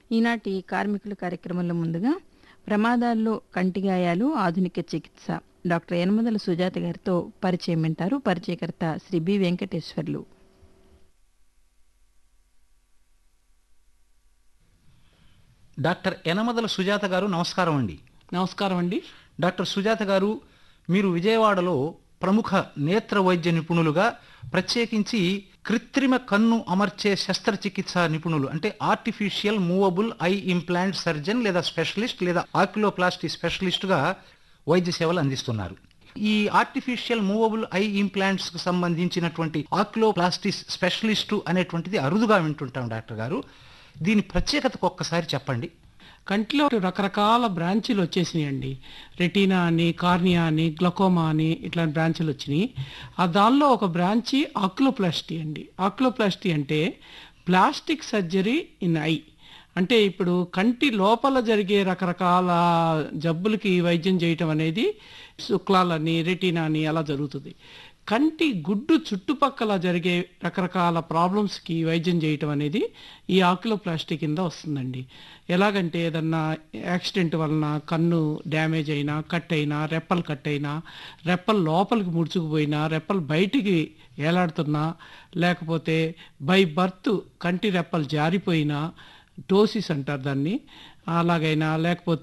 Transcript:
ఈనాటి కార్మికుల కార్యక్రమంలో ముందుగా ప్రమాదాల్లో కంటి గాయాలు ఆధునిక చికిత్స డాక్టర్ యనమదల సుజాత గారితో పరిచయం వింటారు పరిచయకర్త శ్రీ బి వెంకటేశ్వర్లు డాక్టర్ యనమదల సుజాత గారు నమస్కారం అండి నమస్కారం అండి డాక్టర్ సుజాత గారు మీరు విజయవాడలో ప్రముఖ నేత్ర వైద్య నిపుణులుగా ప్రత్యేకించి కృత్రిమ కన్ను అమర్చే శస్త్రచికిత్స నిపుణులు అంటే artificial movable eye implant surgeon లేదా స్పెషలిస్ట్ లేదా ఆక్యులోప్లాస్టీ స్పెషలిస్ట్గా వైద్య సేవలు అందిస్తున్నారు ఈ ఆర్టిఫిషియల్ మూవబుల్ ఐ ఇంప్లాంట్స్ కు సంబంధించినటువంటి ఆక్యులోప్లాస్టిస్ స్పెషలిస్టు అనేటువంటిది అరుదుగా వింటుంటాం డాక్టర్ గారు దీని ప్రత్యేకతకు ఒక్కసారి చెప్పండి కంటిలో రకరకాల బ్రాంచీలు వచ్చేసినాయండి రెటీనా అని కార్నియా అని గ్లకోమా అని ఇట్లాంటి బ్రాంచీలు వచ్చినాయి ఆ దానిలో ఒక బ్రాంచి ఆక్లోప్లాస్టీ అండి ఆక్లోప్లాస్టీ అంటే ప్లాస్టిక్ సర్జరీ ఇన్ ఐ అంటే ఇప్పుడు కంటి లోపల జరిగే రకరకాల జబ్బులకి వైద్యం చేయటం అనేది శుక్లాలని రెటీనా అని అలా జరుగుతుంది కంటి గుడ్డు చుట్టుపక్కల జరిగే రకరకాల ప్రాబ్లమ్స్కి వైద్యం చేయటం అనేది ఈ ఆక్యులోప్లాస్టీ కింద వస్తుందండి ఎలాగంటే ఏదన్నా యాక్సిడెంట్ వలన కన్ను డ్యామేజ్ అయినా కట్ అయినా రెప్పలు కట్ అయినా రెప్పలు లోపలికి ముడుచుకుపోయినా రెప్పలు బయటికి ఏలాడుతున్నా లేకపోతే బై బర్త్ కంటి రెప్పలు జారిపోయినా డోసిస్ అంటారు దాన్ని అలాగైనా లేకపోతే